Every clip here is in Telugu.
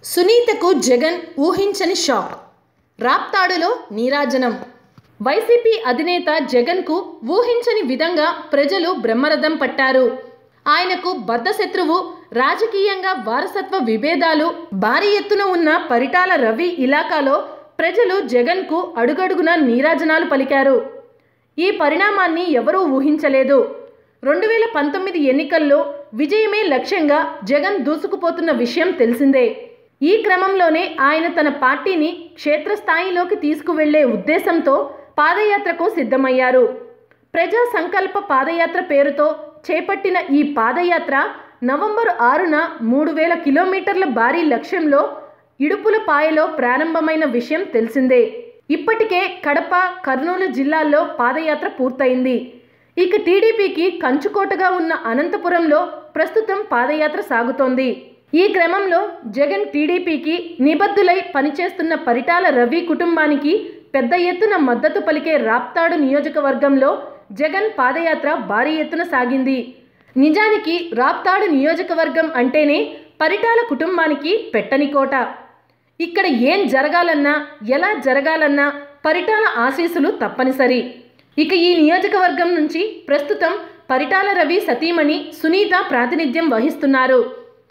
సునీతకు జగన్ ఊహించని షాక్ రాప్తాడులో నీరాజనం వైసీపీ అధినేత జగన్కు ఊహించని విధంగా ప్రజలు బ్రహ్మరథం పట్టారు ఆయనకు బద్ధశత్రువు రాజకీయంగా వారసత్వ విభేదాలు భారీ ఎత్తున ఉన్న పరిటాల రవి ఇలాకాలో ప్రజలు జగన్కు అడుగడుగున నీరాజనాలు పలికారు ఈ పరిణామాన్ని ఎవరూ ఊహించలేదు రెండు వేల పంతొమ్మిది ఎన్నికల్లో విజయమే లక్ష్యంగా జగన్ దూసుకుపోతున్న విషయం తెలిసిందే ఈ క్రమంలోనే ఆయన తన పార్టీని క్షేత్రస్థాయిలోకి తీసుకువెళ్లే ఉద్దేశంతో పాదయాత్రకు సిద్ధమయ్యారు ప్రజా సంకల్ప పాదయాత్ర పేరుతో చేపట్టిన ఈ పాదయాత్ర నవంబర్ ఆరున మూడు వేల కిలోమీటర్ల భారీ లక్ష్యంలో ఇడుపులపాయలో ప్రారంభమైన విషయం తెలిసిందే ఇప్పటికే కడప కర్నూలు జిల్లాల్లో పాదయాత్ర పూర్తయింది ఇక టీడీపీకి కంచుకోటగా ఉన్న అనంతపురంలో ప్రస్తుతం పాదయాత్ర సాగుతోంది ఈ క్రమంలో జగన్ టీడీపీకి నిబద్ధులై పనిచేస్తున్న పరిటాల రవి కుటుంబానికి పెద్ద ఎత్తున మద్దతు పలికే రాప్తాడు నియోజకవర్గంలో జగన్ పాదయాత్ర భారీ ఎత్తున సాగింది నిజానికి రాప్తాడు నియోజకవర్గం అంటేనే పరిటాల కుటుంబానికి పెట్టని కోట ఇక్కడ ఏం జరగాలన్నా ఎలా జరగాలన్నా పరిటాల ఆశీస్సులు తప్పనిసరి ఇక ఈ నియోజకవర్గం నుంచి ప్రస్తుతం పరిటాల రవి సతీమణి సునీత ప్రాతినిధ్యం వహిస్తున్నారు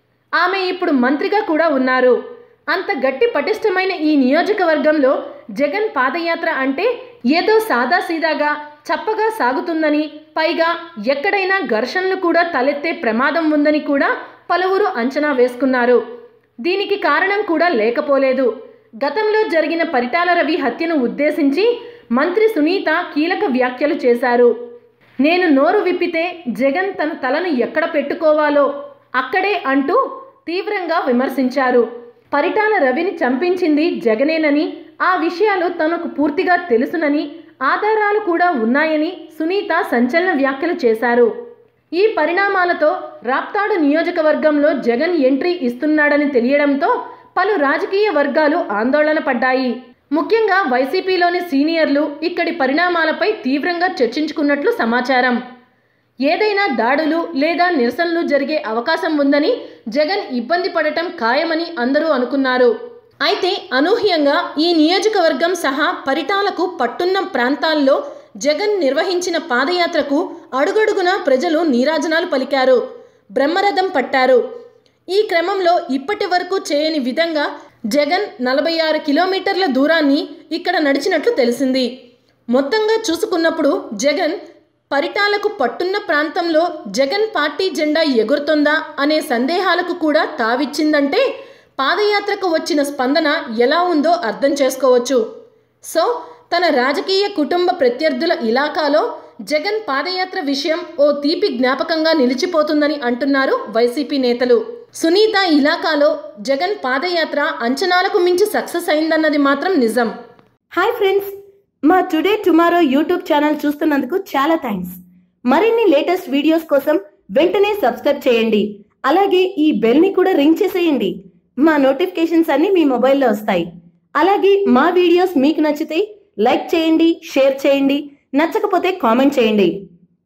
ఆమె ఇప్పుడు మంత్రిగా కూడా ఉన్నారు అంత గట్టి పటిష్టమైన ఈ నియోజకవర్గంలో జగన్ పాదయాత్ర అంటే ఏదో సాదాసీదాగా చప్పగా సాగుతుందని పైగా ఎక్కడైనా ఘర్షణలు కూడా తలెత్తే ప్రమాదం ఉందని కూడా పలువురు అంచనా వేసుకున్నారు దీనికి కారణం కూడా లేకపోలేదు గతంలో జరిగిన పరిటాల రవి హత్యను ఉద్దేశించి మంత్రి సునీత కీలక వ్యాఖ్యలు చేశారు నేను నోరు విప్పితే జగన్ తన తలను ఎక్కడ పెట్టుకోవాలో అక్కడే అంటూ తీవ్రంగా విమర్శించారు పరిటాల రవిని చంపించింది జగనేనని ఆ విషయాలు తనకు పూర్తిగా తెలుసునని ఆధారాలు కూడా ఉన్నాయని సునీత సంచలన వ్యాఖ్యలు చేశారు ఈ పరిణామాలతో రాప్తాడు నియోజకవర్గంలో జగన్ ఎంట్రీ ఇస్తున్నాడని తెలియడంతో పలు రాజకీయ వర్గాలు ఆందోళన పడ్డాయి ముఖ్యంగా వైసీపీలోని సీనియర్లు ఇక్కడి పరిణామాలపై తీవ్రంగా చర్చించుకున్నట్లు సమాచారం ఏదైనా దాడులు లేదా నిరసనలు జరిగే అవకాశం ఉందని జగన్ ఇబ్బంది పడటం ఖాయమని అందరూ అనుకున్నారు అయితే అనూహ్యంగా ఈ నియోజకవర్గం సహా పరిటాలకు పట్టున్న ప్రాంతాల్లో జగన్ నిర్వహించిన పాదయాత్రకు అడుగడుగునా ప్రజలు నీరాజనాలు పలికారు బ్రహ్మరథం పట్టారు ఈ క్రమంలో ఇప్పటి వరకు చేయని విధంగా జగన్ నలభై ఆరు కిలోమీటర్ల దూరాన్ని ఇక్కడ నడిచినట్లు తెలిసింది మొత్తంగా చూసుకున్నప్పుడు జగన్ పరిటాలకు పట్టున్న ప్రాంతంలో జగన్ పార్టీ జెండా ఎగురుతుందా అనే సందేహాలకు కూడా తావిచ్చిందంటే పాదయాత్రకు వచ్చిన స్పందన ఎలా ఉందో అర్థం చేసుకోవచ్చు సో తన రాజకీయ కుటుంబ ప్రత్యర్థుల ఇలాకాలో జగన్ పాదయాత్ర విషయం ఓ తీపి జ్ఞాపకంగా నిలిచిపోతుందని అంటున్నారు వైసీపీ నేతలు సునీత ఇలాకాలో జగన్ పాదయాత్ర అంచనాలకు మించి సక్సెస్ అయిందన్నది మాత్రం నిజం హాయ్ ఫ్రెండ్స్ మా టుడే టుమారో యూట్యూబ్ ఛానల్ చూస్తున్నందుకు చాలా థ్యాంక్స్ మరిన్ని లేటెస్ట్ వీడియోస్ కోసం వెంటనే సబ్స్క్రైబ్ చేయండి అలాగే ఈ బెల్ ని కూడా రింగ్ చేసేయండి మా నోటిఫికేషన్స్ అన్ని మీ మొబైల్లో వస్తాయి అలాగే మా వీడియోస్ మీకు నచ్చితే లైక్ చేయండి షేర్ చేయండి నచ్చకపోతే కామెంట్ చేయండి